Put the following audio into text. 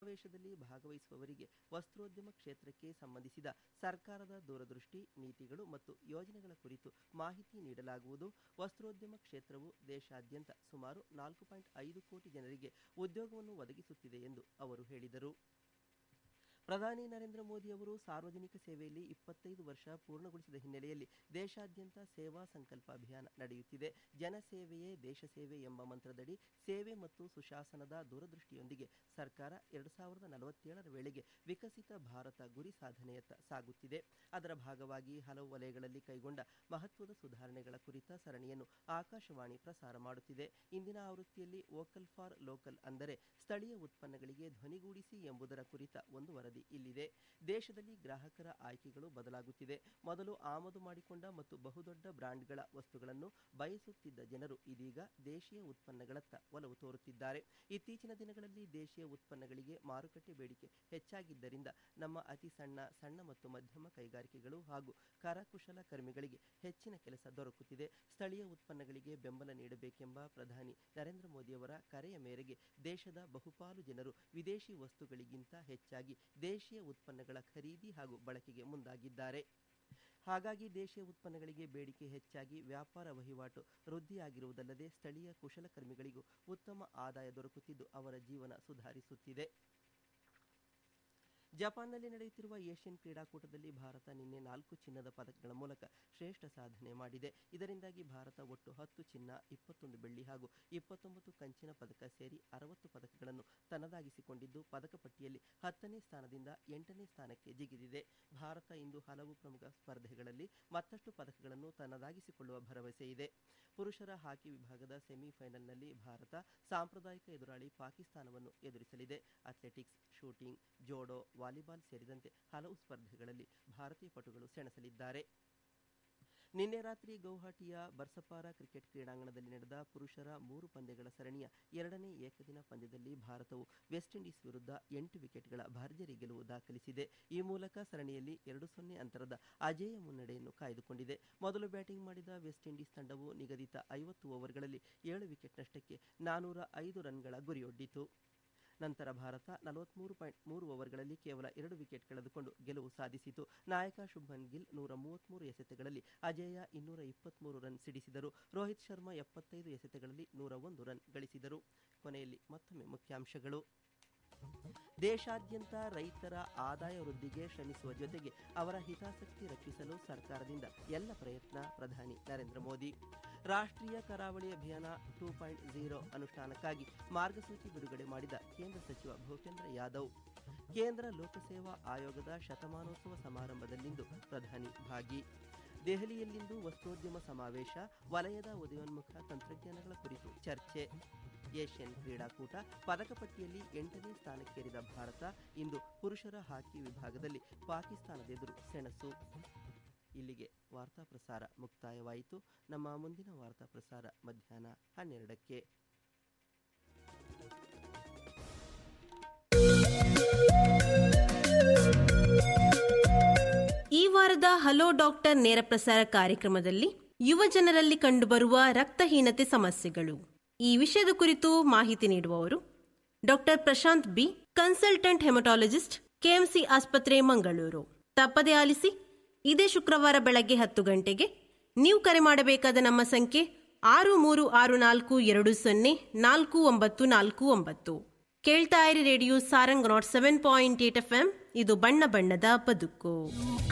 ಸಮಾವೇಶದಲ್ಲಿ ಭಾಗವಹಿಸುವವರಿಗೆ ವಸ್ತ್ರೋದ್ಯಮ ಕ್ಷೇತ್ರಕ್ಕೆ ಸಂಬಂಧಿಸಿದ ಸರ್ಕಾರದ ದೂರದೃಷ್ಟಿ ನೀತಿಗಳು ಮತ್ತು ಯೋಜನೆಗಳ ಕುರಿತು ಮಾಹಿತಿ ನೀಡಲಾಗುವುದು ವಸ್ತ್ರೋದ್ಯಮ ಕ್ಷೇತ್ರವು ದೇಶಾದ್ಯಂತ ಸುಮಾರು ನಾಲ್ಕು ಪಾಯಿಂಟ್ ಐದು ಕೋಟಿ ಜನರಿಗೆ ಉದ್ಯೋಗವನ್ನು ಒದಗಿಸುತ್ತಿದೆ ಎಂದು ಅವರು ಹೇಳಿದರು ಪ್ರಧಾನಿ ನರೇಂದ್ರ ಮೋದಿ ಅವರು ಸಾರ್ವಜನಿಕ ಸೇವೆಯಲ್ಲಿ ಇಪ್ಪತ್ತೈದು ವರ್ಷ ಪೂರ್ಣಗೊಳಿಸಿದ ಹಿನ್ನೆಲೆಯಲ್ಲಿ ದೇಶಾದ್ಯಂತ ಸೇವಾ ಸಂಕಲ್ಪ ಅಭಿಯಾನ ನಡೆಯುತ್ತಿದೆ ಜನಸೇವೆಯೇ ದೇಶ ಸೇವೆ ಎಂಬ ಮಂತ್ರದಡಿ ಸೇವೆ ಮತ್ತು ಸುಶಾಸನದ ದೂರದೃಷ್ಟಿಯೊಂದಿಗೆ ಸರ್ಕಾರ ಎರಡು ಸಾವಿರದ ನಲವತ್ತೇಳರ ವೇಳೆಗೆ ವಿಕಸಿತ ಭಾರತ ಗುರಿ ಸಾಧನೆಯತ್ತ ಸಾಗುತ್ತಿದೆ ಅದರ ಭಾಗವಾಗಿ ಹಲವು ವಲಯಗಳಲ್ಲಿ ಕೈಗೊಂಡ ಮಹತ್ವದ ಸುಧಾರಣೆಗಳ ಕುರಿತ ಸರಣಿಯನ್ನು ಆಕಾಶವಾಣಿ ಪ್ರಸಾರ ಮಾಡುತ್ತಿದೆ ಇಂದಿನ ಆವೃತ್ತಿಯಲ್ಲಿ ವೋಕಲ್ ಫಾರ್ ಲೋಕಲ್ ಅಂದರೆ ಸ್ಥಳೀಯ ಉತ್ಪನ್ನಗಳಿಗೆ ಧ್ವನಿಗೂಡಿಸಿ ಎಂಬುದರ ಕುರಿತ ಒಂದು ವರದಿ ಇಲ್ಲಿದೆ ದೇಶದಲ್ಲಿ ಗ್ರಾಹಕರ ಆಯ್ಕೆಗಳು ಬದಲಾಗುತ್ತಿದೆ ಮೊದಲು ಆಮದು ಮಾಡಿಕೊಂಡ ಮತ್ತು ಬಹುದೊಡ್ಡ ಬ್ರಾಂಡ್ಗಳ ವಸ್ತುಗಳನ್ನು ಬಯಸುತ್ತಿದ್ದ ಜನರು ಇದೀಗ ದೇಶೀಯ ಉತ್ಪನ್ನಗಳತ್ತ ಒಲವು ತೋರುತ್ತಿದ್ದಾರೆ ಇತ್ತೀಚಿನ ದಿನಗಳಲ್ಲಿ ದೇಶೀಯ ಉತ್ಪನ್ನಗಳಿಗೆ ಮಾರುಕಟ್ಟೆ ಬೇಡಿಕೆ ಹೆಚ್ಚಾಗಿದ್ದರಿಂದ ನಮ್ಮ ಅತಿ ಸಣ್ಣ ಸಣ್ಣ ಮತ್ತು ಮಧ್ಯಮ ಕೈಗಾರಿಕೆಗಳು ಹಾಗೂ ಕರಕುಶಲ ಕರ್ಮಿಗಳಿಗೆ ಹೆಚ್ಚಿನ ಕೆಲಸ ದೊರಕುತ್ತಿದೆ ಸ್ಥಳೀಯ ಉತ್ಪನ್ನಗಳಿಗೆ ಬೆಂಬಲ ನೀಡಬೇಕೆಂಬ ಪ್ರಧಾನಿ ನರೇಂದ್ರ ಮೋದಿಯವರ ಕರೆಯ ಮೇರೆಗೆ ದೇಶದ ಬಹುಪಾಲು ಜನರು ವಿದೇಶಿ ವಸ್ತುಗಳಿಗಿಂತ ಹೆಚ್ಚಾಗಿ ದೇಶೀಯ ಉತ್ಪನ್ನಗಳ ಖರೀದಿ ಹಾಗೂ ಬಳಕೆಗೆ ಮುಂದಾಗಿದ್ದಾರೆ ಹಾಗಾಗಿ ದೇಶೀಯ ಉತ್ಪನ್ನಗಳಿಗೆ ಬೇಡಿಕೆ ಹೆಚ್ಚಾಗಿ ವ್ಯಾಪಾರ ವಹಿವಾಟು ವೃದ್ಧಿಯಾಗಿರುವುದಲ್ಲದೆ ಸ್ಥಳೀಯ ಕುಶಲಕರ್ಮಿಗಳಿಗೂ ಉತ್ತಮ ಆದಾಯ ದೊರಕುತ್ತಿದ್ದು ಅವರ ಜೀವನ ಸುಧಾರಿಸುತ್ತಿದೆ ಜಪಾನ್ನಲ್ಲಿ ನಡೆಯುತ್ತಿರುವ ಏಷ್ಯನ್ ಕ್ರೀಡಾಕೂಟದಲ್ಲಿ ಭಾರತ ನಿನ್ನೆ ನಾಲ್ಕು ಚಿನ್ನದ ಪದಕಗಳ ಮೂಲಕ ಶ್ರೇಷ್ಠ ಸಾಧನೆ ಮಾಡಿದೆ ಇದರಿಂದಾಗಿ ಭಾರತ ಒಟ್ಟು ಹತ್ತು ಚಿನ್ನ ಇಪ್ಪತ್ತೊಂದು ಬೆಳ್ಳಿ ಹಾಗೂ ಇಪ್ಪತ್ತೊಂಬತ್ತು ಕಂಚಿನ ಪದಕ ಸೇರಿ ಅರವತ್ತು ಪದಕಗಳನ್ನು ತನ್ನದಾಗಿಸಿಕೊಂಡಿದ್ದು ಪದಕ ಪಟ್ಟಿಯಲ್ಲಿ ಹತ್ತನೇ ಸ್ಥಾನದಿಂದ ಎಂಟನೇ ಸ್ಥಾನಕ್ಕೆ ಜಿಗಿದಿದೆ ಭಾರತ ಇಂದು ಹಲವು ಪ್ರಮುಖ ಸ್ಪರ್ಧೆಗಳಲ್ಲಿ ಮತ್ತಷ್ಟು ಪದಕಗಳನ್ನು ತನ್ನದಾಗಿಸಿಕೊಳ್ಳುವ ಭರವಸೆ ಇದೆ ಪುರುಷರ ಹಾಕಿ ವಿಭಾಗದ ಸೆಮಿಫೈನಲ್ನಲ್ಲಿ ಭಾರತ ಸಾಂಪ್ರದಾಯಿಕ ಎದುರಾಳಿ ಪಾಕಿಸ್ತಾನವನ್ನು ಎದುರಿಸಲಿದೆ ಅಥ್ಲೆಟಿಕ್ಸ್ ಶೂಟಿಂಗ್ ಜೋಡೋ ವಾಲಿಬಾಲ್ ಸೇರಿದಂತೆ ಹಲವು ಸ್ಪರ್ಧೆಗಳಲ್ಲಿ ಭಾರತೀಯ ಪಟುಗಳು ಸೆಣಸಲಿದ್ದಾರೆ ನಿನ್ನೆ ರಾತ್ರಿ ಗೌಹಾಟಿಯ ಬರ್ಸಪಾರ ಕ್ರಿಕೆಟ್ ಕ್ರೀಡಾಂಗಣದಲ್ಲಿ ನಡೆದ ಪುರುಷರ ಮೂರು ಪಂದ್ಯಗಳ ಸರಣಿಯ ಎರಡನೇ ಏಕದಿನ ಪಂದ್ಯದಲ್ಲಿ ಭಾರತವು ವೆಸ್ಟ್ ಇಂಡೀಸ್ ವಿರುದ್ಧ ಎಂಟು ವಿಕೆಟ್ಗಳ ಭರ್ಜರಿ ಗೆಲುವು ದಾಖಲಿಸಿದೆ ಈ ಮೂಲಕ ಸರಣಿಯಲ್ಲಿ ಎರಡು ಸೊನ್ನೆ ಅಂತರದ ಅಜೇಯ ಮುನ್ನಡೆಯನ್ನು ಕಾಯ್ದುಕೊಂಡಿದೆ ಮೊದಲು ಬ್ಯಾಟಿಂಗ್ ಮಾಡಿದ ವೆಸ್ಟ್ ಇಂಡೀಸ್ ತಂಡವು ನಿಗದಿತ ಐವತ್ತು ಓವರ್ಗಳಲ್ಲಿ ಏಳು ವಿಕೆಟ್ ನಷ್ಟಕ್ಕೆ ನಾನೂರ ಐದು ರನ್ಗಳ ಗುರಿಯೊಡ್ಡಿತು ನಂತರ ಭಾರತ ನಲವತ್ಮೂರು ಪಾಯಿಂಟ್ ಮೂರು ಓವರ್ಗಳಲ್ಲಿ ಕೇವಲ ಎರಡು ವಿಕೆಟ್ ಕಳೆದುಕೊಂಡು ಗೆಲುವು ಸಾಧಿಸಿತು ನಾಯಕ ಶುಭ್ಮನ್ ಗಿಲ್ ನೂರ ಮೂವತ್ಮೂರು ಎಸೆತಗಳಲ್ಲಿ ಅಜೇಯ ಇನ್ನೂರ ಇಪ್ಪತ್ಮೂರು ರನ್ ಸಿಡಿಸಿದರು ರೋಹಿತ್ ಶರ್ಮಾ ಎಪ್ಪತ್ತೈದು ಎಸೆತಗಳಲ್ಲಿ ನೂರ ಒಂದು ರನ್ ಗಳಿಸಿದರು ಕೊನೆಯಲ್ಲಿ ಮತ್ತೊಮ್ಮೆ ಮುಖ್ಯಾಂಶಗಳು ದೇಶಾದ್ಯಂತ ರೈತರ ಆದಾಯ ವೃದ್ಧಿಗೆ ಶ್ರಮಿಸುವ ಜೊತೆಗೆ ಅವರ ಹಿತಾಸಕ್ತಿ ರಕ್ಷಿಸಲು ಸರ್ಕಾರದಿಂದ ಎಲ್ಲ ಪ್ರಯತ್ನ ಪ್ರಧಾನಿ ನರೇಂದ್ರ ಮೋದಿ ರಾಷ್ಟ್ರೀಯ ಕರಾವಳಿ ಅಭಿಯಾನ ಟೂ ಪಾಯಿಂಟ್ ಝೀರೋ ಅನುಷ್ಠಾನಕ್ಕಾಗಿ ಮಾರ್ಗಸೂಚಿ ಬಿಡುಗಡೆ ಮಾಡಿದ ಕೇಂದ್ರ ಸಚಿವ ಭೂಪೇಂದ್ರ ಯಾದವ್ ಕೇಂದ್ರ ಲೋಕಸೇವಾ ಆಯೋಗದ ಶತಮಾನೋತ್ಸವ ಸಮಾರಂಭದಲ್ಲಿಂದು ಪ್ರಧಾನಿ ಭಾಗಿ ದೆಹಲಿಯಲ್ಲಿಂದು ವಸ್ತುದ್ಯಮ ಸಮಾವೇಶ ವಲಯದ ಉದಯೋನ್ಮುಖ ತಂತ್ರಜ್ಞಾನಗಳ ಕುರಿತು ಚರ್ಚೆ ಏಷ್ಯನ್ ಕ್ರೀಡಾಕೂಟ ಪದಕ ಪಟ್ಟಿಯಲ್ಲಿ ಎಂಟನೇ ಸ್ಥಾನಕ್ಕೇರಿದ ಭಾರತ ಇಂದು ಪುರುಷರ ಹಾಕಿ ವಿಭಾಗದಲ್ಲಿ ಪಾಕಿಸ್ತಾನದೆದುರು ಸೆಣಸು ಇಲ್ಲಿಗೆ ವಾರ್ತಾ ಪ್ರಸಾರ ಮುಕ್ತಾಯವಾಯಿತು ನಮ್ಮ ಮುಂದಿನ ವಾರ್ತಾ ಪ್ರಸಾರ ಮಧ್ಯಾಹ್ನ ಹನ್ನೆರಡಕ್ಕೆ ಈ ವಾರದ ಹಲೋ ಡಾಕ್ಟರ್ ನೇರ ಪ್ರಸಾರ ಕಾರ್ಯಕ್ರಮದಲ್ಲಿ ಯುವ ಜನರಲ್ಲಿ ಕಂಡುಬರುವ ರಕ್ತಹೀನತೆ ಸಮಸ್ಯೆಗಳು ಈ ವಿಷಯದ ಕುರಿತು ಮಾಹಿತಿ ನೀಡುವವರು doctor Prashanth B consultant haematologist KMC ಆಸ್ಪತ್ರೆ ಮಂಗಳೂರು ತಪ್ಪದೆ ಆಲಿಸಿ ಇದೇ ಶುಕ್ರವಾರ ಬೆಳಗ್ಗೆ ಹತ್ತು ಗಂಟೆಗೆ ನೀವು ಕರೆ ಮಾಡಬೇಕಾದ ನಮ್ಮ ಸಂಖ್ಯೆ ಆರು ಮೂರು ಆರು ನಾಲ್ಕು ಎರಡು ಸೊನ್ನೆ ನಾಲ್ಕು ಒಂಬತ್ತು ನಾಲ್ಕು ಒಂಬತ್ತು ಕೇಳ್ತಾ ಇರಿ radio Sarang nought seven point eight F M ಇದು ಬಣ್ಣ ಬಣ್ಣದ ಬದುಕು